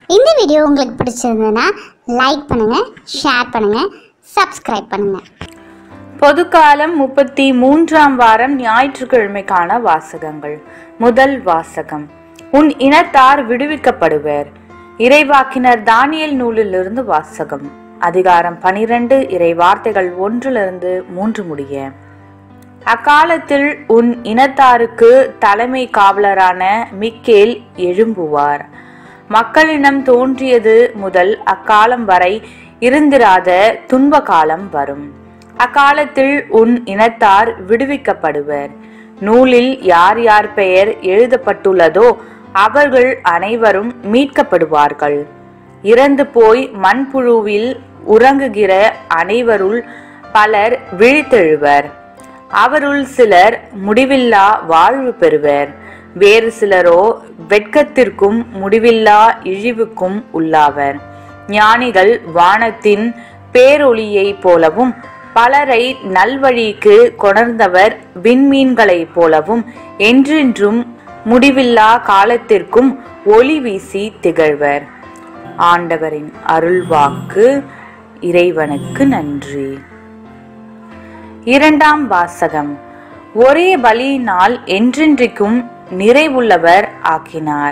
இந்த வீடியோ உங்களுக்கு பிடிச்சிருந்ததுன்னா லைக் பண்ணுங்கள் ஷேர் பண்ணுங்கள் சப்ஸ்கிரைப் பண்ணுங்கள் பொதுக்காலம் முப்பத்தி மூன்றாம் வாரம் ஞாயிற்றுக்கிழமைக்கான வாசகங்கள் முதல் வாசகம் உன் இனத்தார் விடுவிக்கப்படுவர் இறைவாக்கினர் தானியல் நூலிலிருந்து வாசகம் அதிகாரம் பனிரெண்டு இறை வார்த்தைகள் ஒன்றிலிருந்து மூன்று முடிய அக்காலத்தில் உன் இனத்தாருக்கு தலைமை காவலரான மிக்கேல் எழும்புவார் மக்களிடம் தோன்றியது முதல் அக்காலம் வரை இருந்திராத துன்ப காலம் வரும் அக்காலத்தில் உன் இனத்தார் விடுவிக்கப்படுவர் நூலில் யார் யார் பெயர் எழுதப்பட்டுள்ளதோ அவர்கள் அனைவரும் மீட்கப்படுவார்கள் இறந்து போய் மண்புழுவில் உறங்குகிற அனைவருள் பலர் விழித்தெழுவர் அவருள் சிலர் முடிவில்லா வாழ்வு பெறுவர் வேறு சிலரோ வெட்கத்திற்கும் முடிவில்லா இழிவுக்கும் உள்ளாவர் ஞானிகள் வானத்தின் பேரொளியைப் போலவும் பலரை நல்வழிக்கு கொணர்ந்தவர் விண்மீன்களைப் போலவும் என்றென்றும் முடிவில்லா காலத்திற்கும் ஒளி வீசி திகழ்வர் ஆண்டவரின் அருள்வாக்கு இறைவனுக்கு நன்றி இரண்டாம் வாசகம் ஒரே பலியினால் என்றென்றைக்கும் நிறைவுள்ளவர் ஆக்கினார்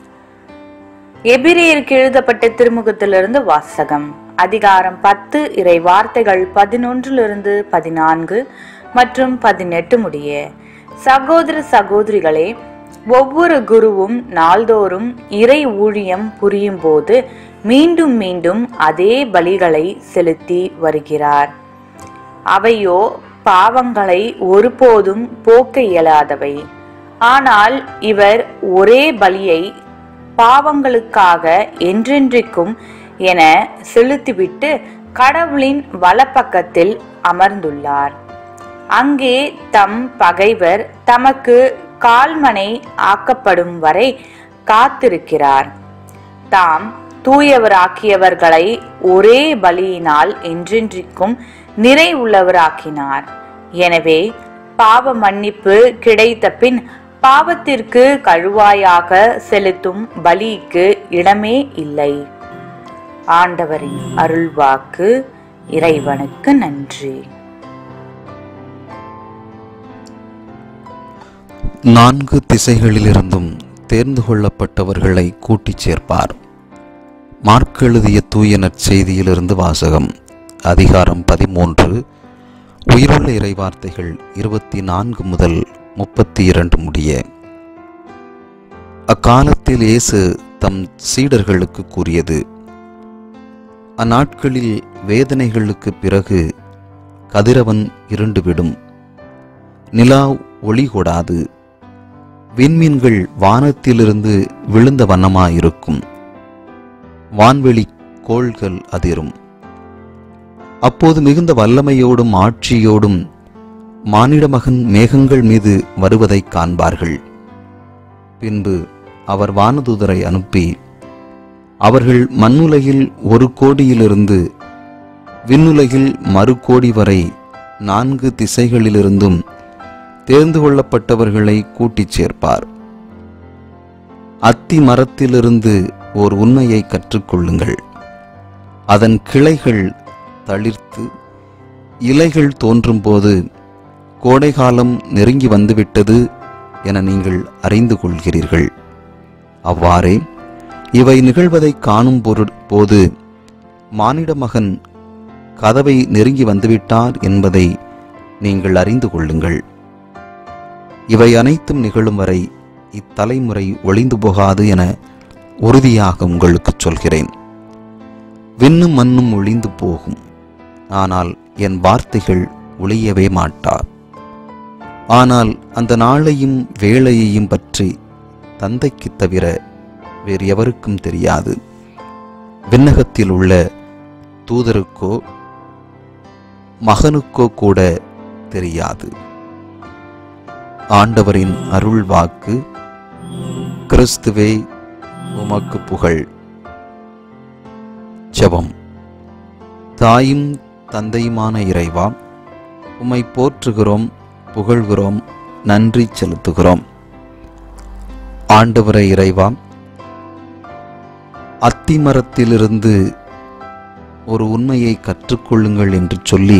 எபிரேயருக்கு எழுதப்பட்ட திருமுகத்திலிருந்து வாசகம் அதிகாரம் பத்து இறை வார்த்தைகள் பதினொன்றிலிருந்து பதினான்கு மற்றும் பதினெட்டு முடிய சகோதர சகோதரிகளே ஒவ்வொரு குருவும் நாள்தோறும் இறை ஊழியம் புரியும் போது மீண்டும் மீண்டும் அதே பலிகளை செலுத்தி வருகிறார் அவையோ பாவங்களை ஒருபோதும் போக்க இயலாதவை ஆனால் இவர் ஒரே பலியை பாவங்களுக்காக என்றென்றைக்கும் என செலுத்திவிட்டு கடவுளின் வலப்பக்கத்தில் அமர்ந்துள்ளார் அங்கே தம் பகைவர் தமக்கு கால்மனை ஆக்கப்படும் வரை காத்திருக்கிறார் தாம் தூயவராக்கியவர்களை ஒரே பலியினால் என்றென்றைக்கும் நிறைவுள்ளவராக்கினார் எனவே பாவ மன்னிப்பு கிடைத்த பின் பாவத்திற்கு கழுவாயாக செலுத்தும் பலிக்கு இடமே இல்லை ஆண்டவரின் அருள்வாக்கு இறைவனுக்கு நன்றி நான்கு திசைகளிலிருந்தும் தேர்ந்து கொள்ளப்பட்டவர்களை கூட்டிச் சேர்ப்பார் மார்க் எழுதிய தூய நற்செய்தியிலிருந்து வாசகம் அதிகாரம் பதிமூன்று உயிருள்ள இறைவார்த்தைகள் இருபத்தி நான்கு முதல் முப்பத்தி இரண்டு முடிய அக்காலத்தில் இயேசு தம் சீடர்களுக்கு கூறியது அந்நாட்களில் வேதனைகளுக்கு பிறகு கதிரவன் இருண்டுவிடும் நிலா ஒளி கொடாது விண்மீன்கள் வானத்திலிருந்து விழுந்த வண்ணமாயிருக்கும் வான்வெளி கோள்கள் அதிரும் அப்போது மிகுந்த வல்லமையோடும் ஆட்சியோடும் மானிட மகன் மேகங்கள் மீது வருவதைக் காண்பார்கள் பின்பு அவர் வானதூதரை அனுப்பி அவர்கள் மண்ணுலகில் ஒரு கோடியிலிருந்து விண்ணுலகில் மறு கோடி வரை நான்கு திசைகளிலிருந்தும் தேர்ந்து கொள்ளப்பட்டவர்களை கூட்டிச் சேர்ப்பார் அத்தி மரத்திலிருந்து ஓர் உண்மையை கற்றுக்கொள்ளுங்கள் அதன் கிளைகள் தளிர்த்து இலைகள் தோன்றும்போது கோடைகாலம் நெருங்கி வந்துவிட்டது என நீங்கள் அறிந்து கொள்கிறீர்கள் அவ்வாறே இவை நிகழ்வதை காணும் பொரு- போது மானிட மகன் கதவை நெருங்கி வந்துவிட்டார் என்பதை நீங்கள் அறிந்து கொள்ளுங்கள் இவை அனைத்தும் நிகழும் வரை இத்தலைமுறை ஒளிந்து போகாது என உறுதியாக உங்களுக்குச் சொல்கிறேன் விண்ணும் மண்ணும் ஒளிந்து போகும் ஆனால் என் வார்த்தைகள் ஒளியவே மாட்டார் ஆனால் அந்த நாளையும் வேளையையும் பற்றி தந்தைக்குத் தவிர வேறு எவருக்கும் தெரியாது விண்ணகத்தில் உள்ள தூதருக்கோ மகனுக்கோ கூட தெரியாது ஆண்டவரின் அருள் வாக்கு கிறிஸ்துவே உமக்கு புகழ் ஜெபம் தாயும் தந்தையுமான இறைவா உம்மை போற்றுகிறோம் புகழ்கிறோம் நன்றி செலுத்துகிறோம் ஆண்டவரை இறைவா அத்திமரத்திலிருந்து ஒரு உண்மையை கற்றுக்கொள்ளுங்கள் என்று சொல்லி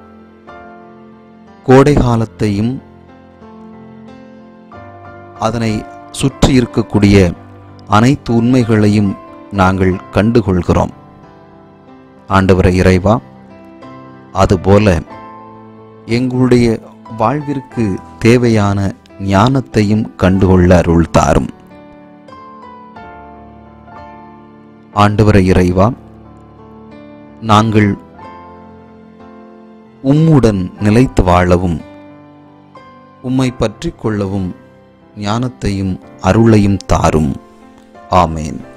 கோடை காலத்தையும் அதனை சுற்றி இருக்கக்கூடிய அனைத்து உண்மைகளையும் நாங்கள் கண்டுகொள்கிறோம் ஆண்டவரை இறைவா அதுபோல எங்களுடைய வாழ்விற்கு தேவையான ஞானத்தையும் கண்டுகொள்ள அருள் தாரும் ஆண்டவரை இறைவா நாங்கள் உம்முடன் நிலைத்து வாழவும் உம்மை பற்றிக் கொள்ளவும் ஞானத்தையும் அருளையும் தாரும் ஆமேன்